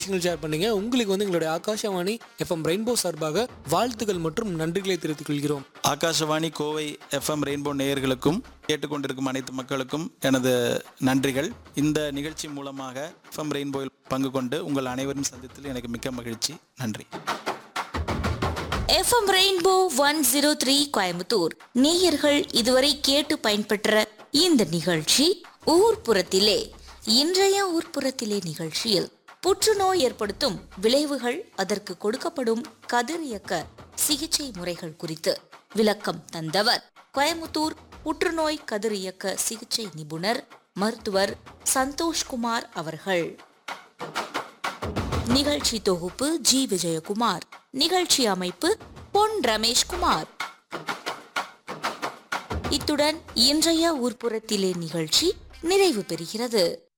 விஷயங்கள் ஷேர் பண்ணீங்க உங்களுக்கு வந்து எங்களுடைய ஆகாஷவாணி எஃப்எம் ரெயின்போ சார்பாக வாழ்த்துக்கள் மற்றும் நன்றிகளை தெரிவித்துக் கொள்கிறோம் ஆகாஷவாணி கோவை எஃப்எம் ரெயின்போ நேயர்களுக்கும் கேட்டுக்கொண்டிருக்கும் அனைத்து மக்களுக்கும் எனது நன்றிகள் இந்த நிகழ்ச்சி மூலமாக எஃப்எம் ரெயின்போவில் பங்கு கொண்டு உங்கள் அனைவரும் சந்தித்தில் எனக்கு மிக்க மகிழ்ச்சி நன்றி FM rainbow one zero three Coimbatore நேயர்கள் இதுவரை கேட்டு பயன்பெற்ற இந்த நிகழ்ச்சி ஊர்ப்புறத்திலே இன்றைய ஊர்ப்புறத்திலே நிகழ்ச்சியில் புற்றுநோய் ஏற்படுத்தும் விளைவுகள் அதற்கு கொடுக்கப்படும் கதிரியக்க சிகிச்சை முறைகள் குறித்து விளக்கம் தந்தவர் கோயம்புத்தூர் புற்றுநோய் கதிரியக்க சிகிச்சை நிபுணர் மருத்துவர் சந்தோஷ்குமார் அவர்கள் நிகழ்ச்சி தொகுப்பு ஜி விஜயகுமார் நிகழ்ச்சி அமைப்பு பொன் ரமேஷ்குமார் இத்துடன் இன்றைய ஊர்ப்புறத்திலே நிகழ்ச்சி நிறைவு பெறுகிறது